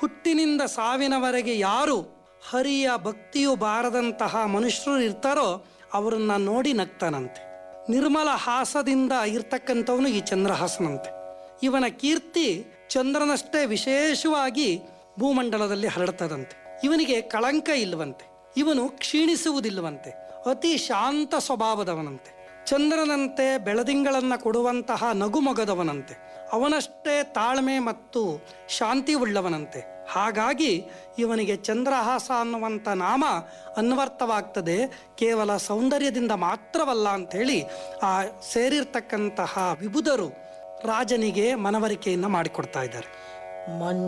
ಹುಟ್ಟಿನಿಂದ ಸಾವಿನವರೆಗೆ ಯಾರು ಹರಿಯ ಭಕ್ತಿಯು ಬಾರದಂತಹ ಮನುಷ್ಯರು ಇರ್ತಾರೋ ಅವರನ್ನ ನೋಡಿ ನಗ್ತಾನಂತೆ ನಿರ್ಮಲ ಹಾಸದಿಂದ ಇರ್ತಕ್ಕಂಥವನು ಈ ಚಂದ್ರಹಾಸನಂತೆ ಇವನ ಕೀರ್ತಿ ಚಂದ್ರನಷ್ಟೇ ವಿಶೇಷವಾಗಿ ಭೂಮಂಡಲದಲ್ಲಿ ಹರಡ್ತದಂತೆ ಇವನಿಗೆ ಕಳಂಕ ಇಲ್ಲವಂತೆ ಇವನು ಕ್ಷೀಣಿಸುವುದಿಲ್ಲವಂತೆ ಅತಿ ಶಾಂತ ಸ್ವಭಾವದವನಂತೆ ಚಂದ್ರನಂತೆ ಬೆಳದಿಂಗಳನ್ನ ಕೊಡುವಂತಹ ನಗುಮೊಗದವನಂತೆ ಅವನಷ್ಟೇ ತಾಳ್ಮೆ ಮತ್ತು ಶಾಂತಿ ಉಳ್ಳವನಂತೆ ಹಾಗಾಗಿ ಇವನಿಗೆ ಚಂದ್ರಹಾಸ ಅನ್ನುವಂಥ ನಾಮ ಅನ್ವರ್ಥವಾಗ್ತದೆ ಕೇವಲ ಸೌಂದರ್ಯದಿಂದ ಮಾತ್ರವಲ್ಲ ಅಂಥೇಳಿ ಆ ಸೇರಿರ್ತಕ್ಕಂತಹ ವಿಬುಧರು ರಾಜನಿಗೆ ಮನವರಿಕೆಯನ್ನು ಮಾಡಿಕೊಡ್ತಾ ಇದ್ದಾರೆ ಮನ್